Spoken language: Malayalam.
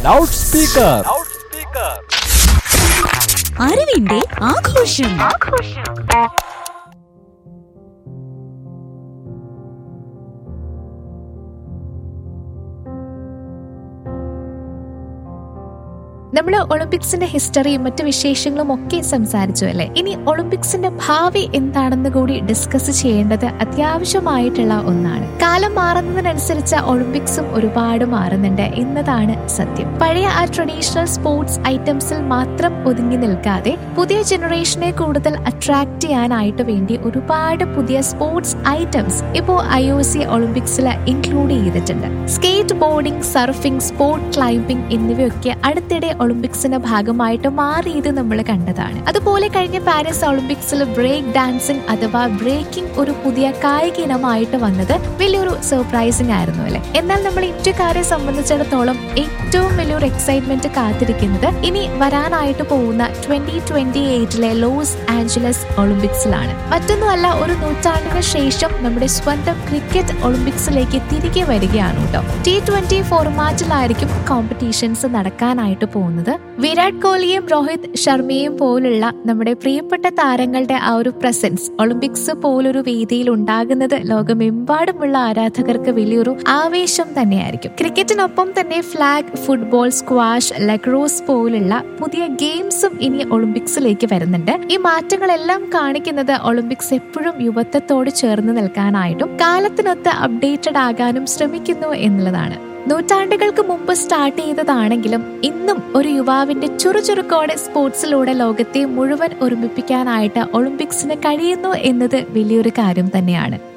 ലൗഡ് സ്പീക്കർ അറിവിന്റെ ആഘോഷം നമ്മൾ ഒളിമ്പിക്സിന്റെ ഹിസ്റ്ററിയും മറ്റു വിശേഷങ്ങളും ഒക്കെ സംസാരിച്ചു അല്ലേ ഇനി ഒളിമ്പിക്സിന്റെ ഭാവി എന്താണെന്ന് കൂടി ഡിസ്കസ് ചെയ്യേണ്ടത് അത്യാവശ്യമായിട്ടുള്ള ഒന്നാണ് കാലം മാറുന്നതിനനുസരിച്ച് ഒളിമ്പിക്സും ഒരുപാട് മാറുന്നുണ്ട് എന്നതാണ് സത്യം പഴയ ആ ട്രഡീഷണൽ സ്പോർട്സ് ഐറ്റംസിൽ മാത്രം ഒതുങ്ങി നിൽക്കാതെ പുതിയ ജനറേഷനെ കൂടുതൽ അട്രാക്ട് ചെയ്യാനായിട്ട് വേണ്ടി ഒരുപാട് പുതിയ സ്പോർട്സ് ഐറ്റംസ് ഇപ്പോൾ ഐ ഒ സി ഒളിമ്പിക്സിൽ ഇൻക്ലൂഡ് ചെയ്തിട്ടുണ്ട് skateboarding surfing sport climbing എന്നിവയൊക്കെ അടുത്തിടെ ഒളിമ്പിക്സിന്റെ ഭാഗമായിട്ട് മാറിയത് നമ്മൾ കണ്ടതാണ് അതുപോലെ കഴിഞ്ഞ പാരീസ് ഒളിമ്പിക്സിൽ ബ്രേക്ക് ഡാൻസിംഗ് അഥവാ ബ്രേക്കിംഗ് ഒരു പുതിയ കായിക ഇനമായിട്ട് വന്നത് വലിയൊരു സർപ്രൈസിംഗ് ആയിരുന്നു അല്ലെ എന്നാൽ നമ്മൾ ഇന്ത്യക്കാരെ സംബന്ധിച്ചിടത്തോളം ഏറ്റവും വലിയൊരു എക്സൈറ്റ്മെന്റ് കാത്തിരിക്കുന്നത് ഇനി വരാനായിട്ട് പോകുന്ന ട്വന്റി ട്വന്റി എയ്റ്റിലെ ലോസ് ആഞ്ചലസ് ഒളിമ്പിക്സിലാണ് മറ്റൊന്നുമല്ല ഒരു നൂറ്റാണ്ടിന് ശേഷം നമ്മുടെ സ്വന്തം ക്രിക്കറ്റ് ഒളിമ്പിക്സിലേക്ക് തിരികെ വരികയാണ് കേട്ടോ ടി ട്വന്റി ഫോർമാറ്റിലായിരിക്കും കോമ്പറ്റീഷൻസ് നടക്കാനായിട്ട് പോകുന്നത് വിരാട് കോഹ്ലിയും രോഹിത് ശർമ്മയും പോലുള്ള നമ്മുടെ പ്രിയപ്പെട്ട താരങ്ങളുടെ ആ ഒരു പ്രസൻസ് ഒളിമ്പിക്സ് പോലൊരു വേദിയിൽ ഉണ്ടാകുന്നത് ലോകമെമ്പാടുമുള്ള ആരാധകർക്ക് വലിയൊരു ആവേശം തന്നെയായിരിക്കും ക്രിക്കറ്റിനൊപ്പം തന്നെ ഫ്ലാഗ് ഫുട്ബോൾ സ്ക്വാഷ് ലക്രോസ് പോലുള്ള പുതിയ ഗെയിംസും ഇനി ഒളിമ്പിക്സിലേക്ക് വരുന്നുണ്ട് ഈ മാറ്റങ്ങളെല്ലാം കാണിക്കുന്നത് ഒളിമ്പിക്സ് എപ്പോഴും യുവത്വത്തോട് ചേർന്ന് നിൽക്കാനായിട്ടും കാലത്തിനൊത്ത് അപ്ഡേറ്റഡ് ആകാനും ശ്രമിക്കുന്നു എന്നുള്ളതാണ് നൂറ്റാണ്ടുകൾക്ക് മുമ്പ് സ്റ്റാർട്ട് ചെയ്തതാണെങ്കിലും ഇന്നും ഒരു യുവാവിന്റെ ചുറുചുറുക്കോടെ സ്പോർട്സിലൂടെ ലോകത്തെ മുഴുവൻ ഒരുമിപ്പിക്കാനായിട്ട് ഒളിമ്പിക്സിന് കഴിയുന്നു എന്നത് വലിയൊരു കാര്യം തന്നെയാണ്